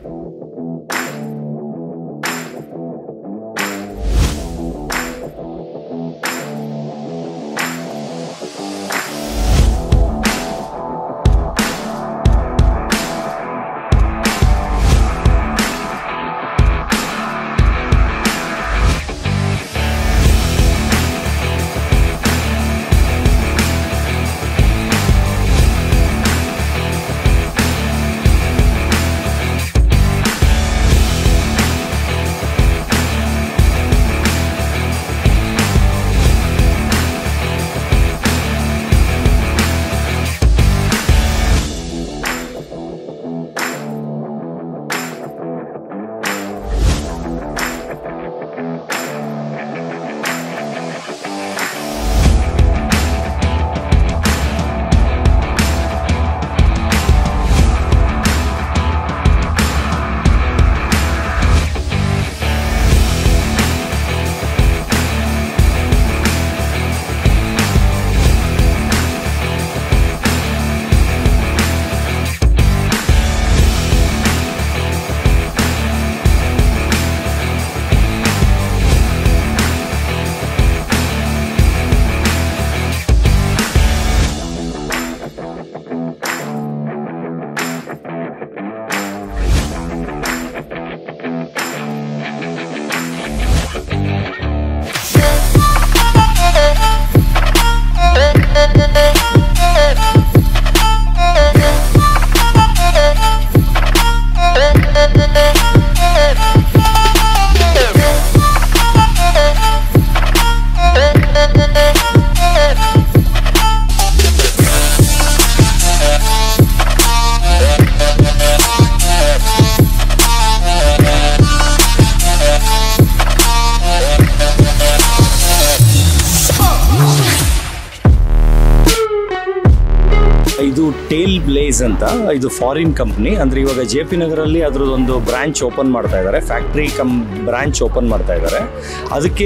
ಇದು tail bless ಅಂತ ಇದು ಫಾರಿನ್ ಕಂಪ್ನಿ ಅಂದ್ರೆ ಇವಾಗ ಜೆ ಪಿ ನಗರಲ್ಲಿ ಅದ್ರದ್ದೊಂದು ಬ್ರಾಂಚ್ ಓಪನ್ ಮಾಡ್ತಾ ಇದ್ದಾರೆ ಫ್ಯಾಕ್ಟ್ರಿ ಕಮ್ ಬ್ರಾಂಚ್ ಓಪನ್ ಮಾಡ್ತಾ ಇದ್ದಾರೆ ಅದಕ್ಕೆ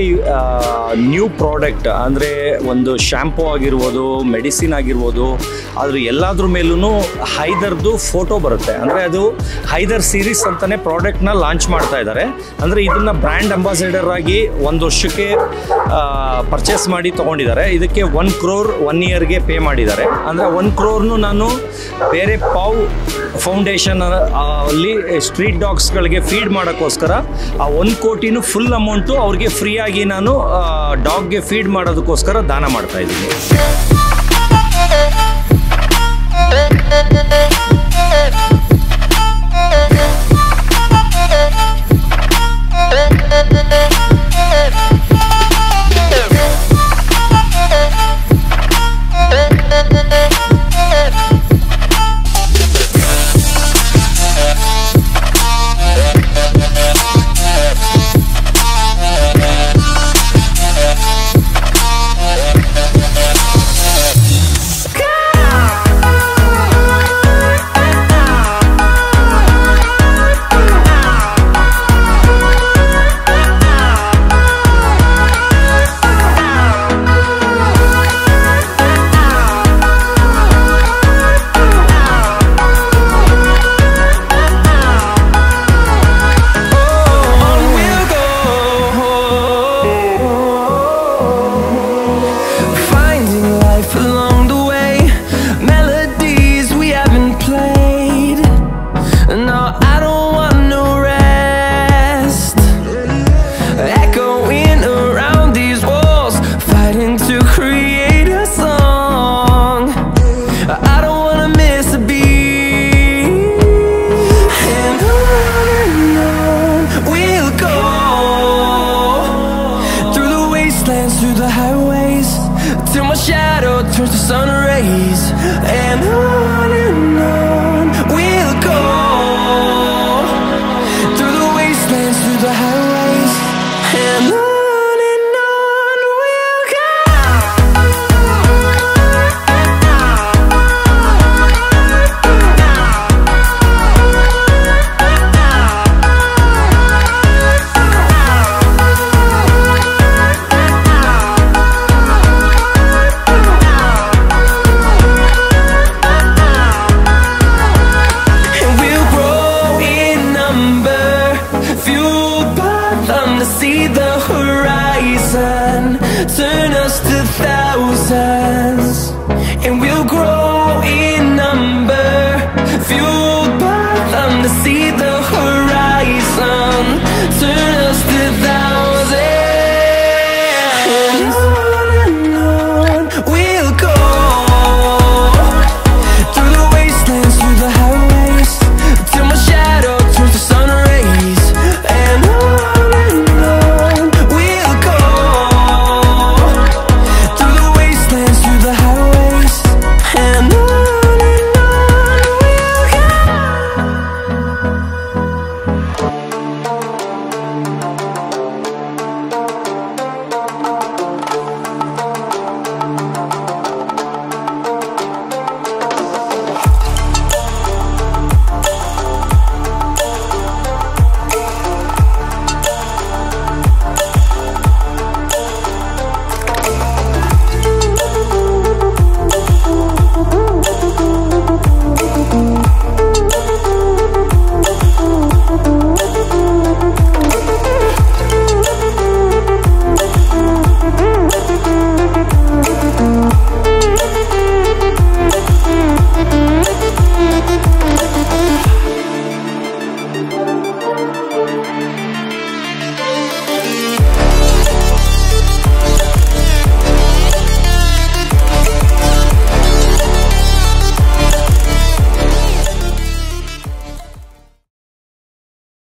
ನ್ಯೂ ಪ್ರಾಡಕ್ಟ್ ಅಂದರೆ ಒಂದು ಶಾಂಪೂ ಆಗಿರ್ಬೋದು ಮೆಡಿಸಿನ್ ಆಗಿರ್ಬೋದು ಅದ್ರ ಎಲ್ಲದ್ರ ಮೇಲೂ ಹೈದರ್ದು ಫೋಟೋ ಬರುತ್ತೆ ಅಂದರೆ ಅದು ಹೈದರ್ ಸೀರೀಸ್ ಅಂತಲೇ ಪ್ರಾಡಕ್ಟ್ನ ಲಾಂಚ್ ಮಾಡ್ತಾ ಇದ್ದಾರೆ ಅಂದರೆ ಇದನ್ನು ಬ್ರ್ಯಾಂಡ್ ಅಂಬಾಸಿಡರ್ ಆಗಿ ಒಂದು ವರ್ಷಕ್ಕೆ ಪರ್ಚೇಸ್ ಮಾಡಿ ತೊಗೊಂಡಿದ್ದಾರೆ ಇದಕ್ಕೆ ಒನ್ ಕ್ರೋರ್ ಒನ್ ಇಯರ್ಗೆ ಪೇ ಮಾಡಿದ್ದಾರೆ ಅಂದರೆ ಒನ್ ಕ್ರೋರ್ನು ನಾನು ಬೇರೆ ಪಾವ್ ಫೌಂಡೇಶನ್ ಅಲ್ಲಿ ಸ್ಟ್ರೀಟ್ ಡಾಗ್ಸ್ಗಳಿಗೆ ಫೀಡ್ ಮಾಡೋಕ್ಕೋಸ್ಕರ ಆ ಒಂದು ಕೋಟಿನೂ ಫುಲ್ ಅಮೌಂಟು ಅವ್ರಿಗೆ ಫ್ರೀಯಾಗಿ ನಾನು ಡಾಗ್ಗೆ ಫೀಡ್ ಮಾಡೋದಕ್ಕೋಸ್ಕರ ದಾನ ಮಾಡ್ತಾ ಇದ್ದೀನಿ On we'll go, finding life along the way, melodies we haven't played. No, I don't want no rest. Echoing around these walls, fighting to create a song. I don't wanna miss a beat. And on and on we'll go through the wastelands, through the highways, till my shadow turns to sun rays. And on